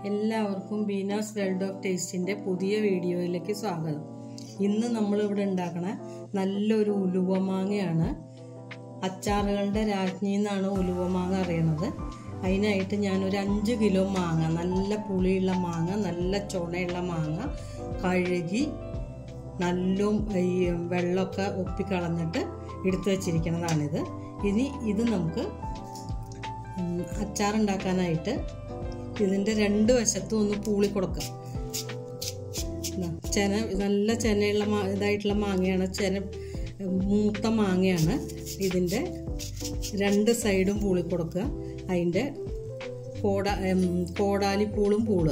എല്ലാവർക്കും Beena's world of ടേസ്റ്റിന്റെ പുതിയ വീഡിയോയിലേക്ക് സ്വാഗതം ഇന്ന് നമ്മൾ ഇവിടെ ഉണ്ടാക്കണ നല്ലൊരു ഉലുവമാങ്ങയാണ് അച്ചാറുകളുടെ രാജ്ഞി എന്നാണ് ഉലുവമാങ്ങ അറിയണത് അതിനായിട്ട് ഞാനൊരു അഞ്ച് കിലോ മാങ്ങ നല്ല പുളിയുള്ള മാങ്ങ നല്ല ചുണയുള്ള മാങ്ങ കഴുകി നല്ലും ഈ വെള്ളമൊക്കെ ഒപ്പിക്കളഞ്ഞിട്ട് എടുത്തു വച്ചിരിക്കുന്നതാണിത് ഇനി ഇത് നമുക്ക് ഉം, അച്ചാറുണ്ടാക്കാനായിട്ട് ഇതിൻ്റെ രണ്ട് വശത്തും ഒന്ന് പൂളി കൊടുക്കാം ദാ, ചെന നല്ല ചെനയുള്ള മാ ഇതായിട്ടുള്ള മാങ്ങയാണ് ചെന മൂത്ത മാങ്ങയാണ് ഇതിൻ്റെ രണ്ട് സൈഡും പൂളി കൊടുക്കുക അതിൻ്റെ കോട ഉം, കോടാലി പൂളും പൂളുക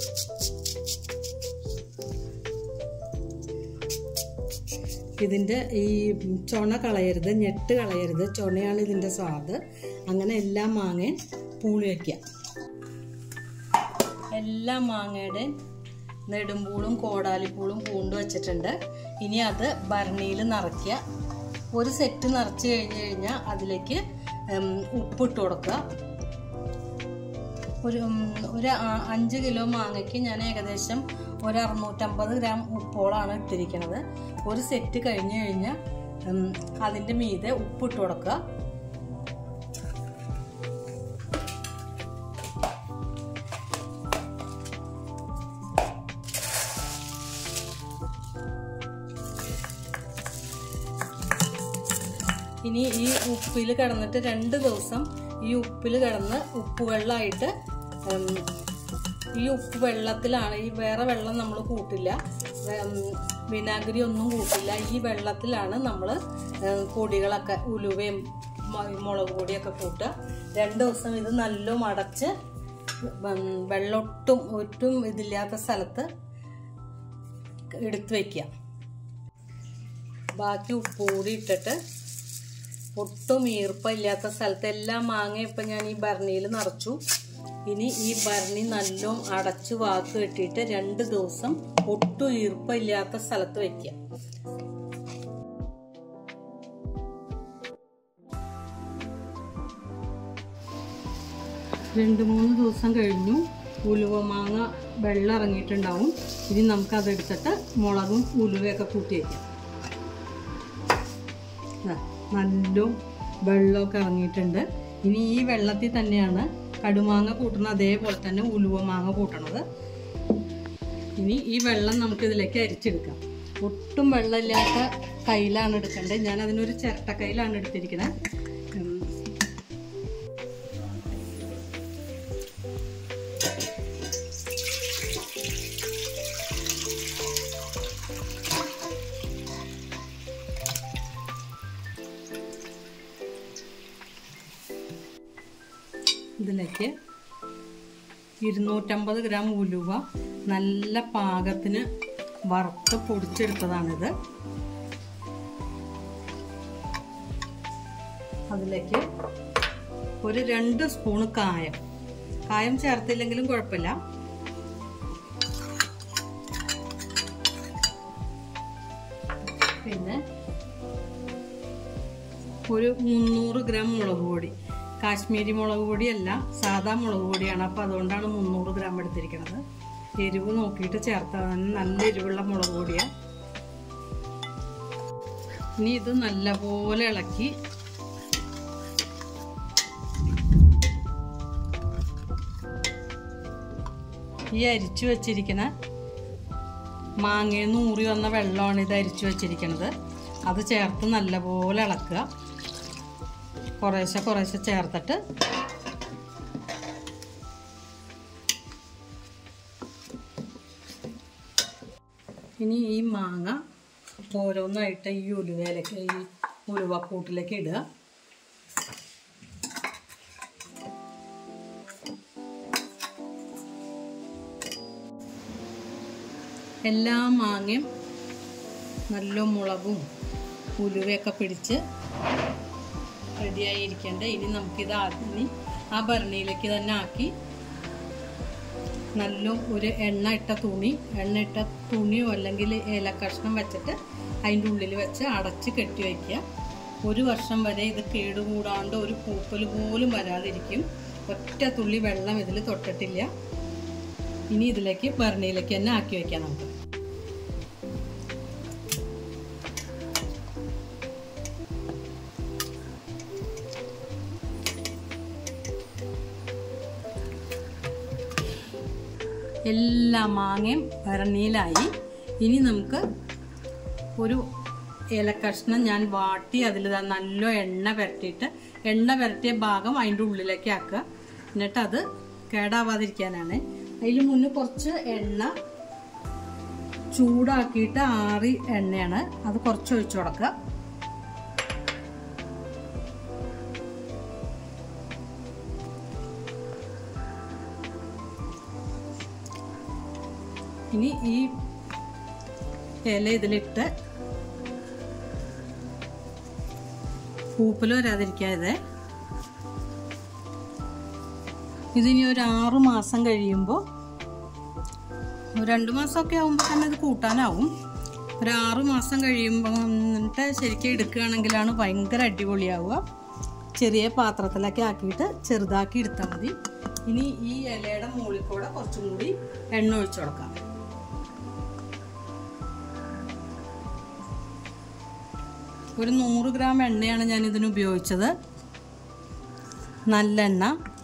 ഇതിൻ്റെ ഈ ചുണ കളയരുത് ഞെട്ട് കളയരുത് ചുണയാണ് ഇതിൻ്റെ സ്വാദ് അങ്ങനെ എല്ലാ മാങ്ങയും പൂളി വയ്ക്കുക എല്ലാ മാങ്ങയുടെ നെടുമ്പൂളും കോടാലിപ്പൂളും പൂണ്ട് വെച്ചിട്ടുണ്ട് ഇനി അത് ഭരണിയിൽ നിറയ്ക്കുക ഒരു സെറ്റ് നിറച്ച് കഴിഞ്ഞ് കഴിഞ്ഞാൽ അതിലേക്ക് ഉം, ഉപ്പിട്ട് കൊടുക്കുക ഒരു ഉം, ഒരു ആ- അഞ്ച് കിലോ മാങ്ങയ്ക്ക് ഞാൻ ഏകദേശം ഒരു അറുന്നൂറ്റമ്പത് ഗ്രാം ഉപ്പോളാണ് ഇട്ടിരിക്കുന്നത് ഒരു സെറ്റ് കഴിഞ്ഞ് കഴിഞ്ഞാൽ ഉം, അതിൻ്റെ മീതെ ഉപ്പിട്ട് കൊടുക്കുക ഇനി ഈ ഉപ്പിൽ കിടന്നിട്ട് രണ്ട് ദിവസം ഈ ഉപ്പിൽ കിടന്ന് ഉപ്പ് വെള്ളമായിട്ട് ഉം, ഈ ഉപ്പ് വെള്ളത്തിലാണ് ഈ വേറെ വെള്ളം നമ്മൾ കൂട്ടില്ല ഉം, വിനാഗിരി ഒന്നും കൂട്ടില്ല ഈ വെള്ളത്തിലാണ് നമ്മൾ പൊടികളൊക്കെ ഉലുവയും മ- മുളക് പൊടിയൊക്കെ കൂട്ടുക രണ്ട് ദിവസം ഇത് നല്ല അടച്ച് ഉം, വെള്ളമൊട്ടും ഒട്ടും ഇതില്ലാത്ത സ്ഥലത്ത് എടുത്തു വയ്ക്കുക ബാക്കി ഉപ്പ് കൂടി ഇട്ടിട്ട് ഒട്ടും ഈർപ്പമില്ലാത്ത സ്ഥലത്ത് എല്ലാ മാങ്ങ ഇപ്പം ഞാൻ ഈ ഭരണിയിൽ നിറച്ചു ഇനി ഈ ഭരണി നല്ലോം അടച്ചു വാക്ക് കെട്ടിയിട്ട് രണ്ട് ദിവസം ഒട്ടും ഈർപ്പമില്ലാത്ത സ്ഥലത്ത് വെക്കുക രണ്ട് മൂന്ന് ദിവസം കഴിഞ്ഞു ഉലുവമാങ്ങ വെള്ളം ഇറങ്ങിയിട്ടുണ്ടാവും ഇനി നമുക്കതെടുത്തിട്ട് മുളകും ഉലുവയൊക്കെ കൂട്ടി വയ്ക്കാം ദാ, നല്ല വെള്ളമൊക്കെ ഇറങ്ങിയിട്ടുണ്ട് ഇനി ഈ വെള്ളത്തിൽ തന്നെയാണ് കടുമാങ്ങ കൂട്ടുന്നത് അതേപോലെ തന്നെ ഉലുവ മാങ്ങ കൂട്ടണത് ഇനി ഈ വെള്ളം നമുക്ക് ഇതിലേക്ക് അരിച്ചെടുക്കാം ഒട്ടും വെള്ളമില്ലാത്ത കയ്യിലാണ് എടുക്കേണ്ടത് ഞാൻ അതിനൊരു ചിരട്ട കയ്യിലാണ് എടുത്തിരിക്കുന്നത് ഉം. ഇതിലേക്ക് ഇരുന്നൂറ്റമ്പത് ഗ്രാം ഉലുവ നല്ല പാകത്തിന് വറുത്ത് പൊടിച്ചെടുത്തതാണിത് അതിലേക്ക് ഒരു രണ്ട് സ്പൂണ് കായം കായം ചേർത്തില്ലെങ്കിലും കുഴപ്പമില്ല പിന്നെ ഒരു മുന്നൂറ് ഗ്രാം മുളക് പൊടി കാശ്മീരി മുളക് പൊടിയല്ല സാധാ മുളക് പൊടിയാണ് അപ്പോൾ അതുകൊണ്ടാണ് മുന്നൂറ് ഗ്രാം എടുത്തിരിക്കുന്നത് എരിവ് നോക്കിയിട്ട് ചേർത്താൽ നല്ല എരിവുള്ള മുളക് പൊടിയാണ് ഇനി ഇത് നല്ലപോലെ ഇളക്കി ഈ അരിച്ചു വെച്ചിരിക്കുന്ന മാങ്ങയിൽ നൂറി വന്ന വെള്ളമാണ് ഇത് അരിച്ചു വെച്ചിരിക്കുന്നത് അത് ചേർത്ത് നല്ലപോലെ ഇളക്കുക കുറേശ്ശെ കുറേശ്ശെ ചേർത്തിട്ട് ഇനി ഈ മാങ്ങ ഓരോന്നായിട്ട് ഈ ഉലുവയിലേക്ക് ഈ ഉലുവക്കൂട്ടിലേക്ക് ഇടുക എല്ലാ മാങ്ങയും നല്ല മുളകും ഉലുവയൊക്കെ പിടിച്ച് റെഡിയായി ഇരിക്കേണ്ട ഇനി നമുക്കിത് ആദ്യം ഇനി ആ ഭരണിയിലേക്ക് തന്നെ ആക്കി നല്ല ഒരു എണ്ണ ഇട്ട തുണി എണ്ണ ഇട്ട തുണിയോ അല്ലെങ്കിൽ ഏലക്കഷ്ണം വെച്ചിട്ട് അതിൻ്റെ ഉള്ളിൽ വെച്ച് അടച്ച് കെട്ടി വയ്ക്കുക ഒരു വർഷം വരെ ഇത് കേടുകൂടാണ്ട് ഒരു പൂപ്പൽ പോലും വരാതിരിക്കും ഒറ്റ തുള്ളി വെള്ളം ഇതിൽ തൊട്ടിട്ടില്ല ഇനി ഇതിലേക്ക് ഭരണിയിലേക്ക് തന്നെ ആക്കി വയ്ക്കാം നമുക്ക് എല്ലാ മാങ്ങയും ഭരണിയിലായി ഇനി നമുക്ക് ഒരു ഇലക്കഷ്ണം ഞാൻ വാട്ടി അതിൽ നല്ല എണ്ണ പുരട്ടിയിട്ട് എണ്ണ പുരട്ടിയ ഭാഗം അതിൻ്റെ ഉള്ളിലേക്ക് ആക്കുക എന്നിട്ട് അത് കേടാവാതിരിക്കാനാണ് അതിൽ മുന്നേ കുറച്ച് എണ്ണ ചൂടാക്കിയിട്ട് ആറി എണ്ണയാണ് അത് കുറച്ച് ഒഴിച്ചു കൊടുക്കുക ഇനി ഈ ഇല ഇതിലിട്ട് പൂപ്പൽ വരാതിരിക്കാതെ ഇതിനി ഒരു ആറു മാസം കഴിയുമ്പോൾ രണ്ട് മാസമൊക്കെ ആകുമ്പോൾ തന്നെ ഇത് കൂട്ടാനാവും ഒരു ആറു മാസം കഴിയുമ്പോൾ എന്നിട്ട് ശരിക്കും എടുക്കുകയാണെങ്കിലാണ് ഭയങ്കര അടിപൊളിയാവുക ചെറിയ പാത്രത്തിലൊക്കെ ആക്കിയിട്ട് ചെറുതാക്കി എടുത്താൽ മതി ഇനി ഈ ഇലയുടെ മുകളിൽ കൂടെ കുറച്ചും കൂടി എണ്ണ ഒഴിച്ചു കൊടുക്കാം ഒരു നൂറ് ഗ്രാം എണ്ണയാണ് ഞാൻ ഇതിന് ഉപയോഗിച്ചത് നല്ലെണ്ണ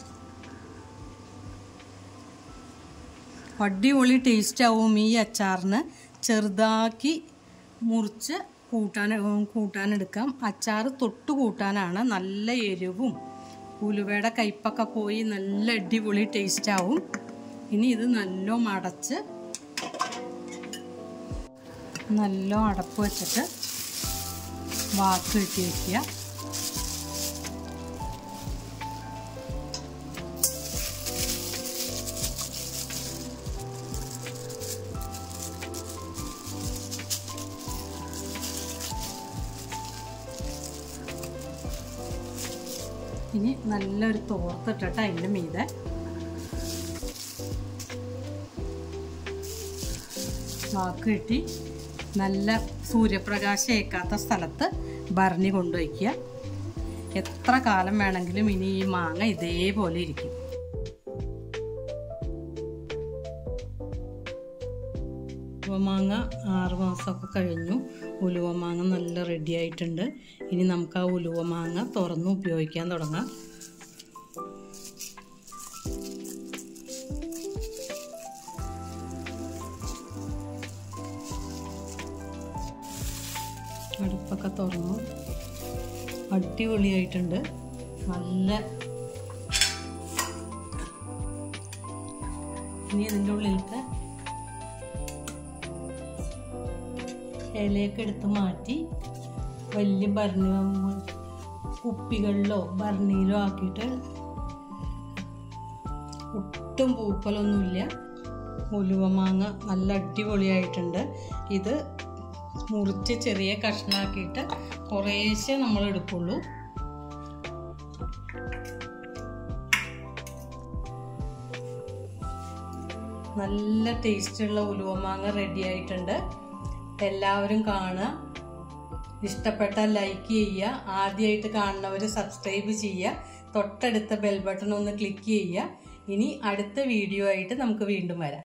അടിപൊളി ടേസ്റ്റ് ആവും ഈ അച്ചാറിന് ചെറുതാക്കി മുറിച്ച് കൂട്ടാൻ കൂട്ടാനെടുക്കാം അച്ചാർ തൊട്ട് കൂട്ടാനാണ് നല്ല എരിവും ഉലുവയുടെ കയ്പൊക്കെ പോയി നല്ല അടിപൊളി ടേസ്റ്റ് ആവും ഇനി ഇത് നല്ല അടച്ച് നല്ല അടപ്പ് വെച്ചിട്ട് വാക്ക് കെട്ടി വയ്ക്കുക ഇനി നല്ലൊരു തോർത്തിട്ടിട്ട് അതിൻ്റെ മീതെ വാക്ക് കെട്ടി നല്ല സൂര്യപ്രകാശം ഏക്കാത്ത സ്ഥലത്ത് ഭരണി കൊണ്ടുവയ്ക്കുക എത്ര കാലം വേണമെങ്കിലും ഇനി ഈ മാങ്ങ ഇതേപോലെ ഇരിക്കും ഉലുവമാങ്ങ ആറ് മാസമൊക്കെ കഴിഞ്ഞു ഉലുവമാങ്ങ നല്ല റെഡി ആയിട്ടുണ്ട് ഇനി നമുക്ക് ആ ഉലുവമാങ്ങ തുറന്ന് ഉപയോഗിക്കാൻ തുടങ്ങാം അടുപ്പൊക്കെ തുറന്നു അടിപൊളിയായിട്ടുണ്ട് നല്ല ഇനി ഇതിൻ്റെ ഉള്ളിലത്തെ ഇലയൊക്കെ എടുത്ത് മാറ്റി വലിയ ഭരണി കുപ്പികളിലോ ഭരണിയിലോ ആക്കിയിട്ട് ഒട്ടും പൂപ്പലൊന്നുമില്ല ഉലുവമാങ്ങ നല്ല അടിപൊളിയായിട്ടുണ്ട് ഇത് മുറിച്ച് ചെറിയ കഷ്ണാക്കിയിട്ട് കുറേശ്ശെ നമ്മൾ എടുക്കുള്ളൂ നല്ല ടേസ്റ്റുള്ള ഉലുവമാങ്ങ റെഡി ആയിട്ടുണ്ട് എല്ലാവരും കാണുക ഇഷ്ടപ്പെട്ടാൽ ലൈക്ക് ചെയ്യുക ആദ്യമായിട്ട് കാണുന്നവർ സബ്സ്ക്രൈബ് ചെയ്യുക തൊട്ടടുത്ത ബെൽ ബട്ടൺ ഒന്ന് ക്ലിക്ക് ചെയ്യുക ഇനി അടുത്ത വീഡിയോ ആയിട്ട് നമുക്ക് വീണ്ടും വരാം